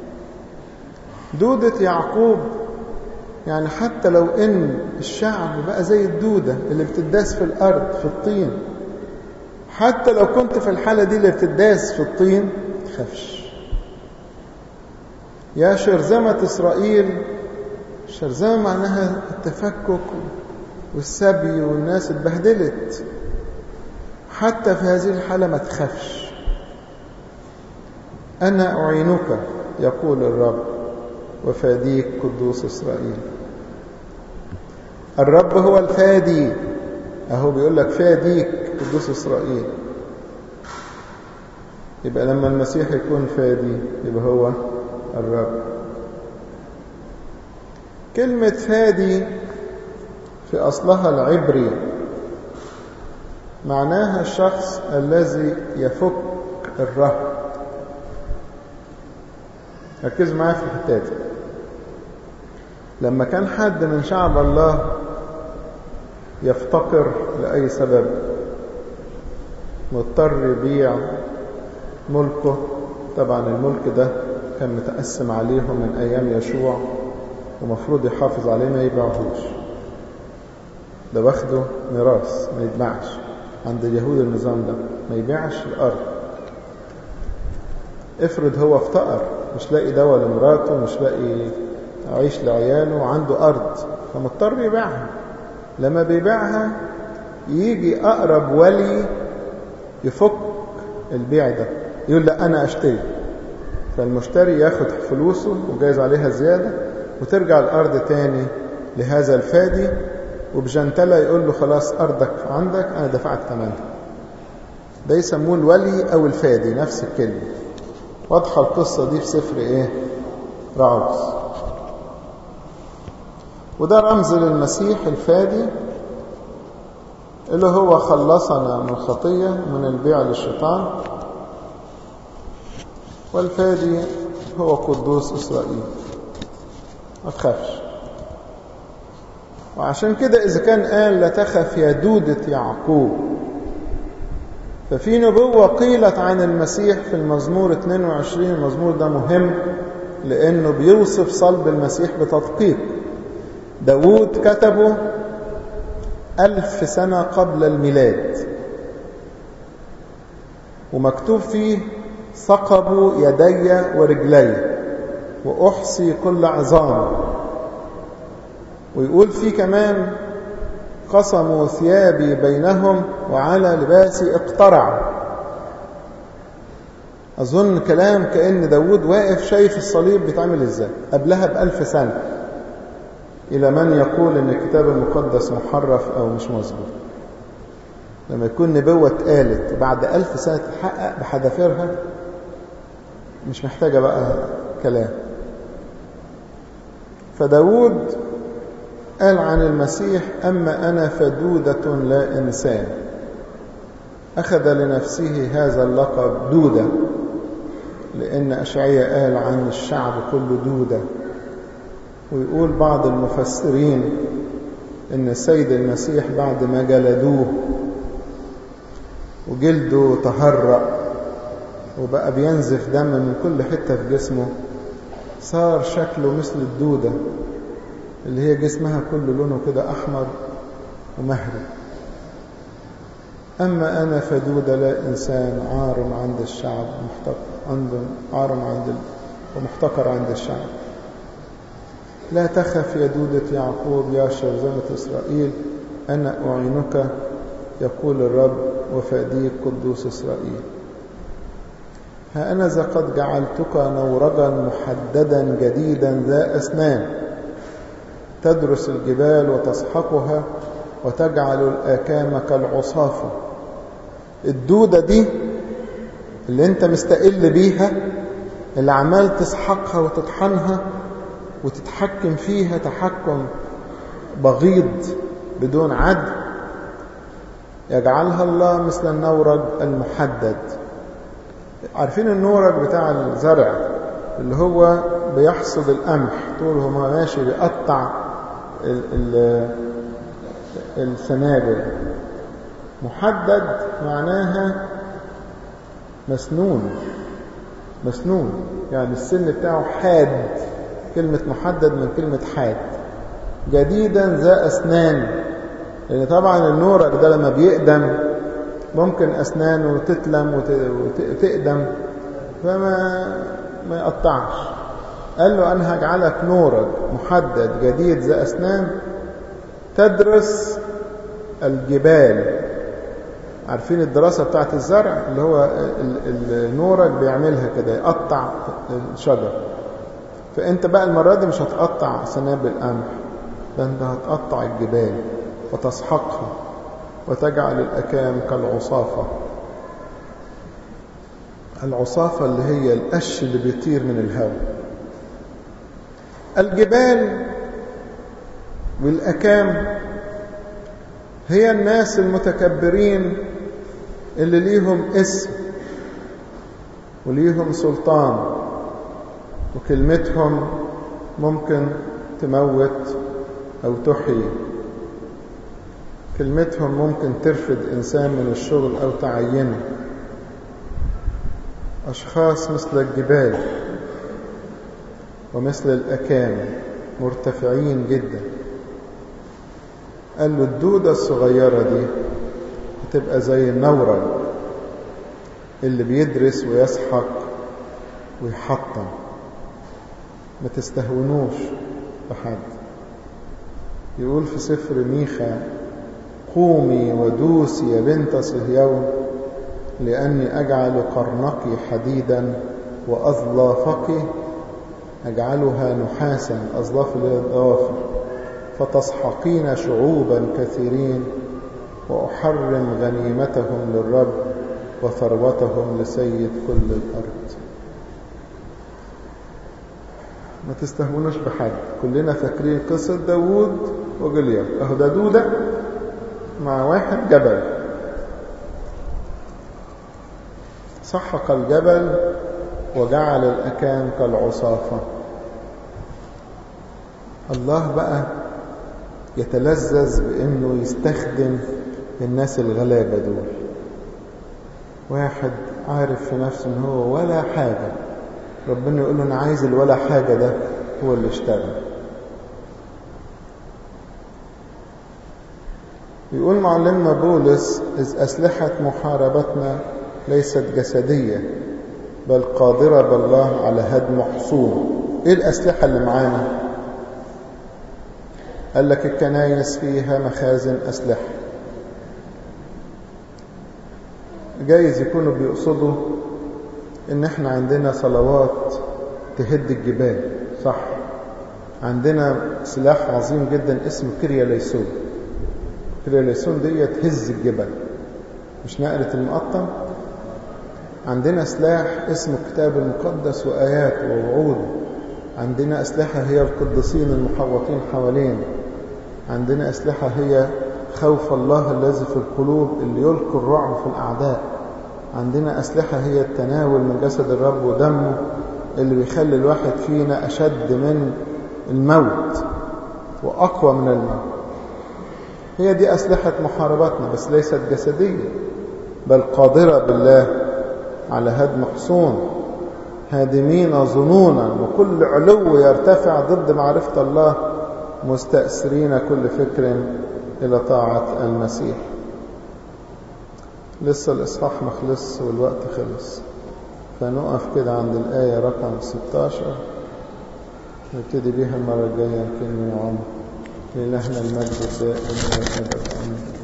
دودة يعقوب يعني حتى لو ان الشعب بقى زي الدودة اللي بتداس في الارض في الطين حتى لو كنت في الحالة دي اللي بتداس في الطين تخافش يا شرذمة اسرائيل شرذمة معناها التفكك والسبي والناس اتبهدلت حتى في هذه الحالة ما تخافش أنا أعينك يقول الرب وفاديك قدوس إسرائيل الرب هو الفادي أهو بيقول لك فاديك قدوس إسرائيل يبقى لما المسيح يكون فادي يبقى هو الرب كلمة فادي في أصلها العبري معناها الشخص الذي يفك الرهب ركزوا معايا في الحتة دي لما كان حد من شعب الله يفتقر لأي سبب مضطر يبيع ملكه طبعا الملك ده كان متقسم عليهم من أيام يشوع ومفروض يحافظ عليه ما يبيعهوش ده واخده ميراث ما يتباعش عند اليهود النظام ده ما يبيعش الأرض افرض هو افتقر مش لاقي دواء لمراته مش لاقي عيش لعياله وعنده أرض فمضطر يبيعها لما بيبيعها يجي أقرب ولي يفك البيع ده يقول لا أنا أشتري فالمشتري ياخد فلوسه وجايز عليها زيادة وترجع الأرض تاني لهذا الفادي وبجنتلة يقول له خلاص أرضك عندك أنا دفعت ثمنها ده يسموه الولي أو الفادي نفس الكلمة واضحة القصة دي في سفر إيه رعوز وده رمز للمسيح الفادي اللي هو خلصنا من الخطية من البيع للشيطان والفادي هو قدوس إسرائيل ما تخافش وعشان كده إذا كان قال لا تخف يا دودة يعقوب ففي نبوة قيلت عن المسيح في المزمور 22 المزمور ده مهم لأنه بيوصف صلب المسيح بتدقيق داود كتبه ألف سنة قبل الميلاد ومكتوب فيه ثقبوا يدي ورجلي وأحصي كل عظام ويقول فيه كمان قسموا ثيابي بينهم وعلى لباسي اقترع أظن كلام كأن داود واقف شايف الصليب بيتعمل ازاي قبلها بألف سنة إلى من يقول أن الكتاب المقدس محرف أو مش مظبوط لما يكون نبوة اتقالت بعد ألف سنة تتحقق بحذافيرها مش محتاجة بقى كلام فداود قال عن المسيح أما أنا فدودة لا إنسان أخذ لنفسه هذا اللقب دودة لأن أشعية قال عن الشعب كله دودة ويقول بعض المفسرين ان السيد المسيح بعد ما جلدوه وجلده تهرأ وبقى بينزف دم من كل حتة في جسمه صار شكله مثل الدودة اللي هي جسمها كله لونه كده أحمر ومهري أما أنا فدودة لا إنسان عار عند الشعب محتقر عند عار عند ومحتقر عند الشعب لا تخف يا دودة يعقوب يا شرذمة إسرائيل أنا أعينك يقول الرب وفاديك قدوس إسرائيل ها أنا ذا قد جعلتك نورجا محددا جديدا ذا أسنان تدرس الجبال وتسحقها وتجعل الآكام كالعصافة الدودة دي اللي انت مستقل بيها اللي عمال تسحقها وتطحنها وتتحكم فيها تحكم بغيض بدون عدل يجعلها الله مثل النورج المحدد عارفين النورج بتاع الزرع اللي هو بيحصد القمح طول هو ماشي بيقطع ال ال السنابل محدد معناها مسنون مسنون يعني السن بتاعه حاد كلمة محدد من كلمة حاد جديدا ذا أسنان لأن طبعا النورك ده لما بيقدم ممكن أسنانه تتلم وتقدم فما ما يقطعش قال له أنا هجعلك نورك محدد جديد ذا أسنان تدرس الجبال عارفين الدراسة بتاعت الزرع اللي هو النورك بيعملها كده يقطع الشجر فانت بقى المرة دي مش هتقطع سنابل القمح ده انت هتقطع الجبال وتسحقها وتجعل الأكام كالعصافة العصافة اللي هي القش اللي بيطير من الهواء الجبال والأكام هي الناس المتكبرين اللي ليهم اسم وليهم سلطان وكلمتهم ممكن تموت أو تحيي كلمتهم ممكن ترفد إنسان من الشغل أو تعينه أشخاص مثل الجبال ومثل الأكام مرتفعين جدا قال له الدودة الصغيرة دي هتبقى زي النورة اللي بيدرس ويسحق ويحطم ما تستهونوش بحد يقول في سفر ميخا قومي ودوسي يا بنت صهيون لأني أجعل قرنك حديدا وأظلافك أجعلها نحاسا أظلاف الضوافر فتسحقين شعوبا كثيرين وأحرم غنيمتهم للرب وثروتهم لسيد كل الأرض ما تستهونوش بحد كلنا فاكرين قصة داوود وجليات اهو ده دودة مع واحد جبل سحق الجبل وجعل الأكام كالعصافة الله بقى يتلذذ بأنه يستخدم الناس الغلابة دول واحد عارف في نفسه ان هو ولا حاجة ربنا يقول له انا عايز الولا حاجة ده هو اللي اشتغل يقول معلمنا بولس إذ أسلحة محاربتنا ليست جسدية بل قادرة بالله على هدم حصون إيه الأسلحة اللي معانا قال لك الكنايس فيها مخازن أسلحة جايز يكونوا بيقصدوا ان احنا عندنا صلوات تهد الجبال صح عندنا سلاح عظيم جدا اسمه كريا ليسون كريا ليسون دي تهز الجبل مش نقلة المقطم عندنا سلاح اسمه الكتاب المقدس وآيات ووعود عندنا أسلحة هي القديسين المحوطين حوالين عندنا أسلحة هي خوف الله الذي في القلوب اللي يلقي الرعب في الأعداء عندنا أسلحة هي التناول من جسد الرب ودمه اللي بيخلي الواحد فينا أشد من الموت وأقوى من الموت هي دي أسلحة محاربتنا بس ليست جسدية بل قادرة بالله على هدم حصون هادمين ظنونا وكل علو يرتفع ضد معرفة الله مستأثرين كل فكر إلى طاعة المسيح لسه الإصحاح ما خلص والوقت خلص فنقف كده عند الآية رقم 16 نبتدي بيها المرة الجاية يمكن من عمر لإلهنا المجد الدائم والأبد آمين